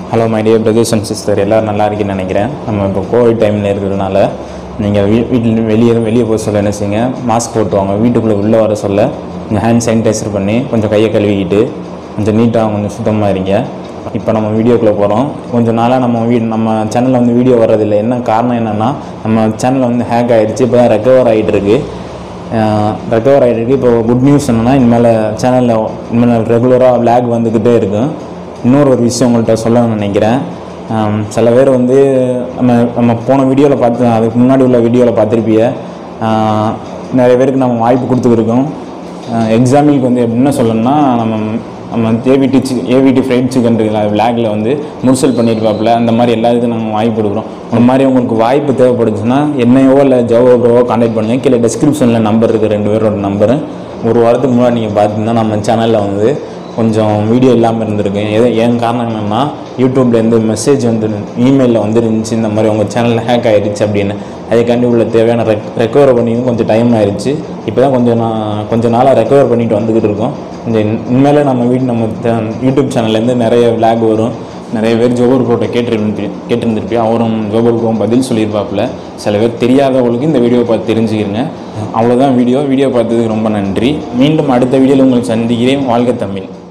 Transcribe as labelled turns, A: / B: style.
A: hello my dear brothers and sister எல்லோரும் நல்லா இருக்கீங்கன்னு நினைக்கிறேன் நம்ம இப்போ கோவிட் டைமில் இருக்கிறதுனால நீங்கள் வீ வீட்டில் வெளியே வெளியே போக சொல்ல என்ன செய்யுங்க மாஸ்க் போட்டு வாங்க வீட்டுக்குள்ளே உள்ளே வர சொல்ல கொஞ்சம் ஹேண்ட் சானிடைசர் பண்ணி கொஞ்சம் கையை கழுவிக்கிட்டு கொஞ்சம் நீட்டாக கொஞ்சம் சுத்தமாக இருங்க இப்போ நம்ம வீடியோக்குள்ளே போகிறோம் கொஞ்சம் நாளாக நம்ம வீ நம்ம சேனலில் வந்து வீடியோ வர்றதில்லை என்ன காரணம் என்னென்னா நம்ம சேனலில் வந்து ஹேக் ஆகிடுச்சு இப்போ தான் ரெக்கவர் ஆகிட்டு இருக்கு ரெக்கவர் ஆகிட்டு இருக்கு இப்போ குட் நியூஸ் என்னென்னா இனிமேல் சேனலில் இனிமேல் ரெகுலராக லேக் வந்துக்கிட்டே இருக்கும் இன்னொரு ஒரு விஷயம் உங்கள்கிட்ட சொல்லணும்னு நினைக்கிறேன் ஆம், சில பேர் வந்து நம்ம நம்ம போன வீடியோவில் பார்த்து அதுக்கு முன்னாடி உள்ள வீடியோவில் பார்த்துருப்பீங்க ஆஹ், நிறைய பேருக்கு நம்ம வாய்ப்பு கொடுத்துருக்கோம் எக்ஸாம்பிளுக்கு வந்து என்ன சொல்லணும்னா நம்ம நம்ம AVD C AVD fried chicken இருக்குல்ல விளாகில் வந்து முர்சல் பண்ணியிருப்பாப்புல அந்த மாதிரி எல்லாத்துக்கும் நாங்கள் வாய்ப்பு கொடுக்குறோம் அந்த மாதிரி உங்களுக்கு வாய்ப்பு தேவைப்படுச்சுன்னா என்னையோ இல்லை ஜோவோவோ கான்டாக்ட் பண்ணுங்க கீழே டிஸ்கிரிப்ஷனில் நம்பர் இருக்குது ரெண்டு பேரோட நம்பரு ஒரு வாரத்துக்கு முன்னாடி நீங்கள் பார்த்தீங்கன்னா நம்ம சேனலில் வந்து கொஞ்சம் வீடியோ இல்லாமல் இருந்திருக்கு எது ஏன் காரணம் என்னென்னா யூடியூப்லேருந்து மெசேஜ் வந்து இமெயிலில் வந்துருந்துச்சு இந்த மாதிரி உங்கள் சேனலில் ஹேக் ஆயிடுச்சு அப்படின்னு அதுக்காண்டி உள்ள தேவையான ரெக் ரெக்கவர் பண்ணியும் கொஞ்சம் டைம் ஆயிடுச்சு இப்போ தான் கொஞ்சம் நான் கொஞ்சம் நாளாக ரெக்கவர் பண்ணிட்டு வந்துக்கிட்டு இருக்கோம் கொஞ்சம் இன்- இனிமேல் நம்ம வீட் நம்ம த- யூடியூப் சேனல்லேருந்து நிறைய விளாக் வரும் நிறைய பேர் ஜோபர் ப்ரோட்ட கேட்டிருந்து கேட்டிருந்திருப்பியா அவரும் ஜோபர் ப்ரோவும் பதில் சொல்லியிருப்பாப்புல சில பேர் தெரியாதவங்களுக்கு இந்த வீடியோ பார்த்து தெரிஞ்சுக்கிறங்க அவ்வளோதான் வீடியோ வீடியோ பார்த்ததுக்கு ரொம்ப நன்றி மீண்டும் அடுத்த வீடியோவில் உங்களை சந்திக்கிறேன் வாழ்க தமிழ்